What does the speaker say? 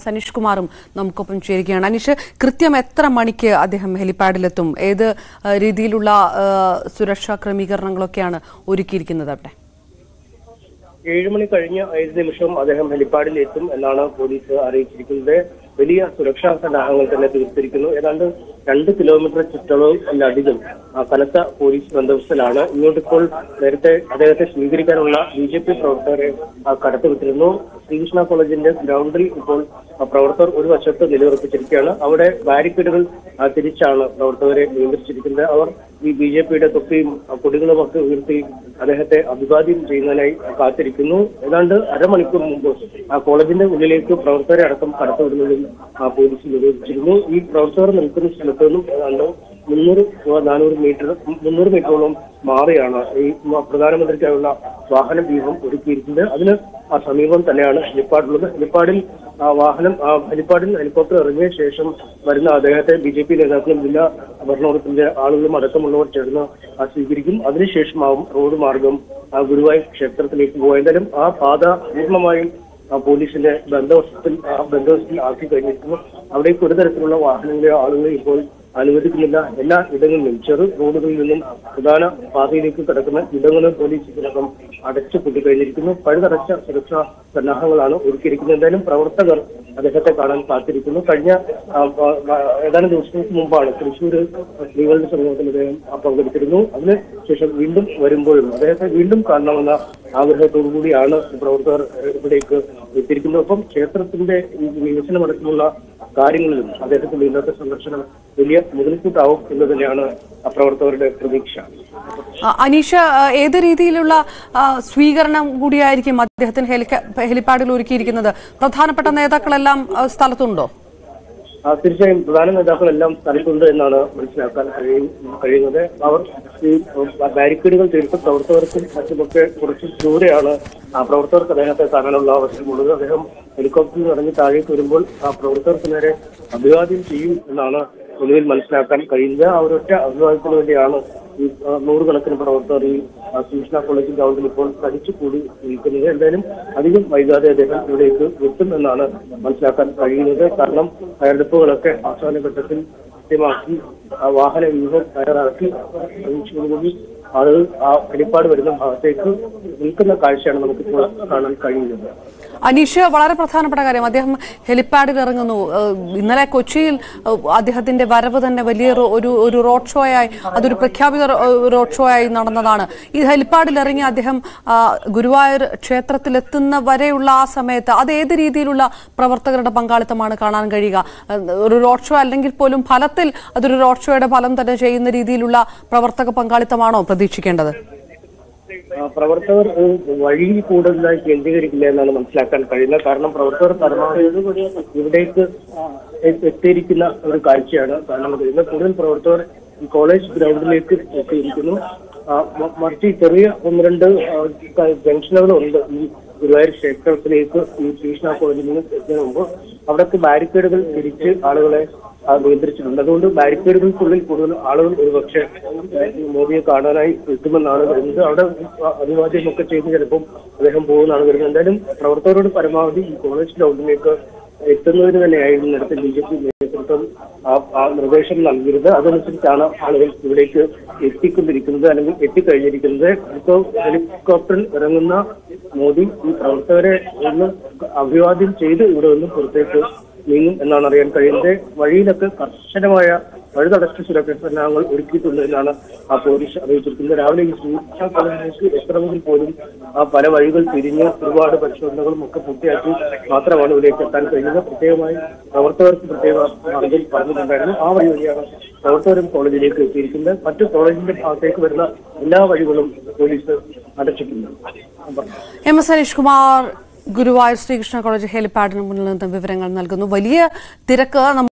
സനീഷ് കുമാറും നമുക്കൊപ്പം ചേരുകയാണ് അനീഷ് കൃത്യം എത്ര മണിക്ക് അദ്ദേഹം ഹെലിപ്പാഡിലെത്തും ഏത് ആ, രീതിയിലുള്ള ആ, സുരക്ഷാ ക്രമീകരണങ്ങളൊക്കെയാണ് ഒരുക്കിയിരിക്കുന്നത് അവിടെ ഏഴ് മണി കഴിഞ്ഞ ഏത് നിമിഷവും അദ്ദേഹം ഹെലിപ്പാഡിൽ എത്തും എന്നാണ് പോലീസ് അറിയിച്ചിരിക്കുന്നത് വലിയ സുരക്ഷാ സന്നാഹങ്ങൾ തന്നെ തീർത്തിരിക്കുന്നു ഏതാണ്ട് രണ്ട് കിലോമീറ്റർ ചുറ്റളവിലധികം ആ, കനത്ത പോലീസ് ബന്ദോബസ്തിലാണ് ഇങ്ങോട്ടിപ്പോൾ നേരത്തെ അദ്ദേഹത്തെ സ്വീകരിക്കാനുള്ള ബി ജെ പി പ്രവർത്തകരെ ആ, കടത്തിവിട്ടിരുന്നു ശ്രീകൃഷ്ണ കോളേജിന്റെ ഗ്രൗണ്ടിൽ ഇപ്പോൾ ആ, പ്രവർത്തകർ ഒരു വശത്ത് നിലയുറപ്പിച്ചിരിക്കുകയാണ് അവിടെ ബാരിക്കേഡുകൾ ആ, തിരിച്ചാണ് പ്രവർത്തകരെ നിയന്ത്രിച്ചിരിക്കുന്നത് അവർ ഈ ബി ജെ പിയുടെ തൊപ്പിയും ആ, കൊടികളും ഒക്കെ ഉയർത്തി അദ്ദേഹത്തെ അഭിവാദ്യം ചെയ്യുന്നതിനായി കാത്തിരിക്കുന്നു ഏതാണ്ട് അരമണിക്കൂർ മുമ്പ് ആ കോളേജിന്റെ ഉള്ളിലേക്ക് പ്രവർത്തകരെ അടക്കം കടത്തിവിടുന്നതിൽ ആ, പോലീസ് നിരോധിച്ചിരുന്നു ഈ പ്രവർത്തകർ നിൽക്കുന്ന സ്ഥലത്ത് നിന്നും ഏതാണ്ട് മുന്നൂറ് നാനൂറ് മീറ്റർ മുന്നൂറ് മീറ്ററോളം മാറിയാണ് ഈ മ- പ്രധാനമന്ത്രിക്കായുള്ള വാഹന വ്യൂഹം ഒരുക്കിയിരിക്കുന്നത് അതിന് ആ സമീപം തന്നെയാണ് ഹെലിപ്പാഡുള്ളത് ഹെലിപ്പാഡിൽ ആ വാഹനം ആ ഹെലിപ്പാഡിൽ ഹെലികോപ്റ്റർ ഇറങ്ങിയ ശേഷം വരുന്ന അദ്ദേഹത്തെ ബി ജെ പി നേതാക്കളും ജില്ലാ ഭരണകൂടത്തിന്റെ ആളുകളും അടക്കമുള്ളവർ ചേർന്ന് ആ സ്വീകരിക്കും അതിനുശേഷമാവും റോഡ് മാർഗം ആ ഗുരുവായൂർ ക്ഷേത്രത്തിലേക്ക് പോകുക എന്തായാലും ആ പാത പൂർണ്ണമായും ആ പോലീസിന്റെ ബന്ധവസ്ഥത്തിൽ ആ ബന്ധവസ്ഥയിൽ ആക്കി കഴിഞ്ഞിരിക്കുന്നു അവിടേക്ക് ഒരു തരത്തിലുള്ള വാഹനങ്ങളെയോ ആളുകളെയോ ഇപ്പോൾ അനുവദിക്കുന്നില്ല എല്ലാ ഇടങ്ങളിലും ചെറു റോഡുകളിൽ നിന്നും പ്രധാന പാതയിലേക്ക് കിടക്കുന്ന ഇടങ്ങളും പോലീസ് ഇതിനകം അടച്ചു പൂട്ടിക്കഴിഞ്ഞിരിക്കുന്നു പഴുതടച്ച സുരക്ഷാ സന്നാഹങ്ങളാണ് ഒരുക്കിയിരിക്കുന്നത് എന്തായാലും പ്രവർത്തകർ അദ്ദേഹത്തെ കാണാൻ കാത്തിരിക്കുന്നു കഴിഞ്ഞ ആ, ആ, ആ, ഏതാനും ദിവസങ്ങൾക്ക് മുമ്പാണ് തൃശ്ശൂർ സ്ത്രീകളുടെ സമൂഹത്തിൽ അദ്ദേഹം ആ, പങ്കെടുത്തിരുന്നു അതിന് ശേഷം വീണ്ടും വരുമ്പോഴും അദ്ദേഹത്തെ വീണ്ടും കാണണമെന്ന ആഗ്രഹത്തോടു കൂടിയാണ് പ്രവർത്തകർ ഇവിടേക്ക് എത്തിയിരിക്കുന്നത് ഒപ്പം ക്ഷേത്രത്തിന്റെ ഈ വികസനമടക്കമുള്ള കാര്യങ്ങളിലും അദ്ദേഹത്തിന്റെ ഇന്നത്തെ സന്ദർശനം വലിയ മുതൽക്കൂട്ടാവും എന്ന് തന്നെയാണ് ആ പ്രവർത്തകരുടെ പ്രതീക്ഷ ആ, അനീഷ് ആ, ഏത് രീതിയിലുള്ള ആ, സ്വീകരണം കൂടിയായിരിക്കും അദ്ദേഹത്തിന് ഹെലിക- ഹെലിപ്പാഡിൽ ഒരുക്കിയിരിക്കുന്നത് പ്രധാനപ്പെട്ട നേതാക്കളെല്ലാം ആ, സ്ഥലത്തുണ്ടോ ആ, തീർച്ചയായും പ്രധാന നേതാക്കളെല്ലാം സ്ഥലത്തുണ്ട് എന്നാണ് മനസ്സിലാക്കാൻ കഴിയും കഴിയുന്നത് അവർ ഈ ബാരിക്കേഡുകൾ തീർത്ത പ്രവർത്തകർക്കും മറ്റുമൊക്കെ കുറച്ച് ദൂരെയാണ് ആ പ്രവർത്തകർക്ക് അദ്ദേഹത്തെ കാണാനുള്ള അവസരമുള്ളത് അദ്ദേഹം ഹെലികോപ്റ്ററിൽ ഇറങ്ങി താഴേക്ക് വരുമ്പോൾ ആ പ്രവർത്തകർക്ക് നേരെ അഭിവാദ്യം ചെയ്യും എന്നാണ് നിലവിൽ മനസ്സിലാക്കാൻ കഴിയുന്നത് ആ ഒരൊറ്റ അഭിവാദ്യത്തിന് വേണ്ടിയാണ് ഈ ആ, നൂറുകണക്കിന് പ്രവർത്തകർ ഈ ആ, ശ്രീകൃഷ്ണ കോളേജ് ഗ്രൗണ്ടിൽ ഇപ്പോൾ തടിച്ചു കൂടി നിൽക്കുന്നത് എന്തായാലും അധികം വൈകാതെ അദ്ദേഹം ഇവിടേക്ക് എത്തും എന്നാണ് മനസ്സിലാക്കാൻ കഴിയുന്നത് കാരണം തയ്യാറെടുപ്പുകളൊക്കെ അവസാന ഘട്ടത്തിൽ കൃത്യമാക്കി ആ വാഹന വ്യൂഹം തയ്യാറാക്കി പ്രതീക്ഷയോടുകൂടി ആളുകൾ ആ ഹെലിപ്പാട് വരുന്ന ഭാഗത്തേക്ക് നിൽക്കുന്ന കാഴ്ചയാണ് നമുക്കിപ്പോൾ കാണാൻ കഴിയുന്നത് അനീഷ് വളരെ പ്രധാനപ്പെട്ട കാര്യം അദ്ദേഹം ഹെലിപ്പാഡിൽ ഇറങ്ങുന്നു ഏഹ് ഇന്നലെ കൊച്ചിയിൽ ഏഹ് അദ്ദേഹത്തിന്റെ വരവ് തന്നെ വലിയ റോ- ഒരു ഒരു റോഡ് ഷോ ആയി അതൊരു പ്രഖ്യാപിത റോ- റോഡ് ഷോ ആയി നടന്നതാണ് ഈ ഹെലിപ്പാഡിൽ ഇറങ്ങി അദ്ദേഹം ആ, ഗുരുവായൂർ ക്ഷേത്രത്തിലെത്തുന്ന വരെയുള്ള ആ സമയത്ത് അത് ഏത് രീതിയിലുള്ള പ്രവർത്തകരുടെ പങ്കാളിത്തമാണ് കാണാൻ കഴിയുക ഏഹ് ഒരു റോഡ് ഷോ അല്ലെങ്കിൽ പോലും ഫലത്തിൽ അതൊരു റോഡ് ഷോയുടെ ഫലം തന്നെ ചെയ്യുന്ന രീതിയിലുള്ള പ്രവർത്തക പങ്കാളിത്തമാണോ പ്രതീക്ഷിക്കേണ്ടത് ആ, പ്രവർത്തകർ ഒരു വഴിയിൽ കൂടുതലായി കേന്ദ്രീകരിക്കില്ല എന്നാണ് മനസ്സിലാക്കാൻ കഴിയുന്നത് കാരണം പ്രവർത്തകർ പരമാവധി ഇവിടേക്ക് എ- എത്തിയിരിക്കുന്ന ഒരു കാഴ്ചയാണ് കാണാൻ കഴിയുന്നത് കൂടുതൽ പ്രവർത്തകർ ഈ കോളേജ് ഗ്രൗണ്ടിലേക്ക് എത്തിയിരിക്കുന്നു ആ, മ- മറിച്ച് ഈ ചെറിയ ഒന്ന് രണ്ട് ആ, ക- ജംഗ്ഷനുകളുണ്ട് ഈ ഗുരുവായൂർ ക്ഷേത്രത്തിലേക്ക് ഈ കൃഷ്ണ കോളേജിൽ നിന്ന് എത്തുന്നതിന് മുമ്പ് അവിടൊക്കെ ബാരിക്കേഡുകൾ തിരിച്ച് ആളുകളെ ആ, നിയന്ത്രിച്ചിട്ടുണ്ട് അതുകൊണ്ട് ബാരിക്കേഡുകൾക്കുള്ളിൽ കൂടുതൽ ആളുകൾ ഒരുപക്ഷെ ഏഹ്, മോദിയെ കാണാനായി എത്തുമെന്നാണ് കരുതുന്നത് അവിടെ അഭിവാദ്യമൊക്കെ ചെയ്ത് ചിലപ്പം അദ്ദേഹം പോകുന്നതാണ് കരുതുന്നത് എന്തായാലും പ്രവർത്തകരോട് പരമാവധി ഈ കോളേജ് ഗ്രൗണ്ടിലേക്ക് എത്തുന്നതിന് തന്നെയായിരുന്നു നേരത്തെ ബി ജെ പി നേതൃത്വം ആ ആ നിർദ്ദേശം നൽകിയത് അതനുസരിച്ചാണ് ആളുകൾ ഇവിടേക്ക് എത്തിക്കൊണ്ടിരിക്കുന്നത് അല്ലെങ്കിൽ എത്തിക്കഴിഞ്ഞിരിക്കുന്നത് ഇപ്പോൾ ഹെലികോപ്റ്ററിൽ ഇറങ്ങുന്ന മോദി ഈ പ്രവർത്തകരെ ഒന്ന് അഭിവാദ്യം ചെയ്ത് ഇവിടെ നിന്ന് പുറത്തേക്ക് നീങ്ങും എന്നാണ് അറിയാൻ കഴിയുന്നത് വഴിയിലൊക്കെ കർശനമായ വഴുതടച്ച സുരക്ഷാ സന്നാഹങ്ങൾ ഒരുക്കിയിട്ടുണ്ട് എന്നാണ് ആ പോലീസ് അറിയിച്ചിരിക്കുന്നത് രാവിലെ ഈ സൂക്ഷ്മ കോളേജിലേക്ക് എത്തണമെങ്കിൽ പോലും ആ പല വഴികൾ തിരിഞ്ഞ് ഒരുപാട് പരിശോധനകളും ഒക്കെ പൂർത്തിയാക്കി മാത്രമാണ് ഇവിടേക്ക് എത്താൻ കഴിയുന്നത് പ്രത്യേകമായി പ്രവർത്തകർക്ക് പ്രത്യേക മാർഗം പറഞ്ഞിട്ടുണ്ടായിരുന്നു ആ വഴി വഴിയാണ് പ്രവർത്തകരും കോളേജിലേക്ക് എത്തിയിരിക്കുന്നത് മറ്റു കോളേജിന്റെ ഭാഗത്തേക്ക് വരുന്ന എല്ലാ വഴികളും പോലീസ് അടച്ചിട്ടുണ്ട് M S Harish Kumar Guruvayur Sreekrishna college ഹെലിപ്പാഡിന് മുന്നിൽ നിന്ന് വിവരങ്ങൾ നൽകുന്നു വലിയ തിരക്ക്